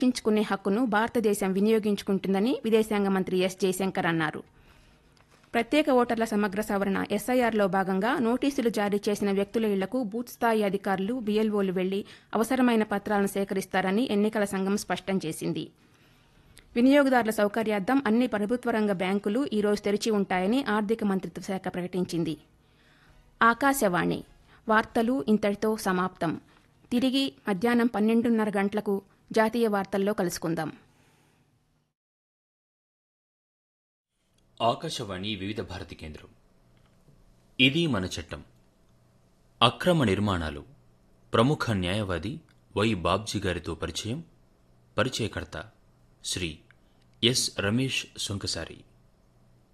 రక్షించుకునే హక్కును భారతదేశం వినియోగించుకుంటుందని విదేశాంగ మంత్రి ఎస్ జయశంకర్ అన్నారు ప్రత్యేక ఓటర్ల సమగ్ర సవరణ ఎస్ఐఆర్లో భాగంగా నోటీసులు జారీ చేసిన వ్యక్తుల ఇళ్లకు బూత్ స్థాయి అధికారులు బీఎల్ఓలు వెళ్లి అవసరమైన పత్రాలను సేకరిస్తారని ఎన్నికల సంఘం స్పష్టం చేసింది వినియోగదారుల సౌకర్యార్థం అన్ని ప్రభుత్వ రంగ బ్యాంకులు ఈ రోజు తెరిచి ఉంటాయని ఆర్థిక మంత్రిత్వ శాఖ ప్రకటించింది ఆకాశవాణి వార్తలు ఇంతటితో సమాప్తం తిరిగి మధ్యాహ్నం పన్నెండున్నర గంటలకు జాతీయ వార్తల్లో కలుసుకుందాం ఆకాశవాణి వివిధ భారతి కేంద్రం ఇది మన చట్టం అక్రమ నిర్మాణాలు ప్రముఖ న్యాయవాది వై బాబ్జీ గారితో పరిచయం పరిచయకర్త శ్రీ ఎస్ రమేష్ సుంకసారి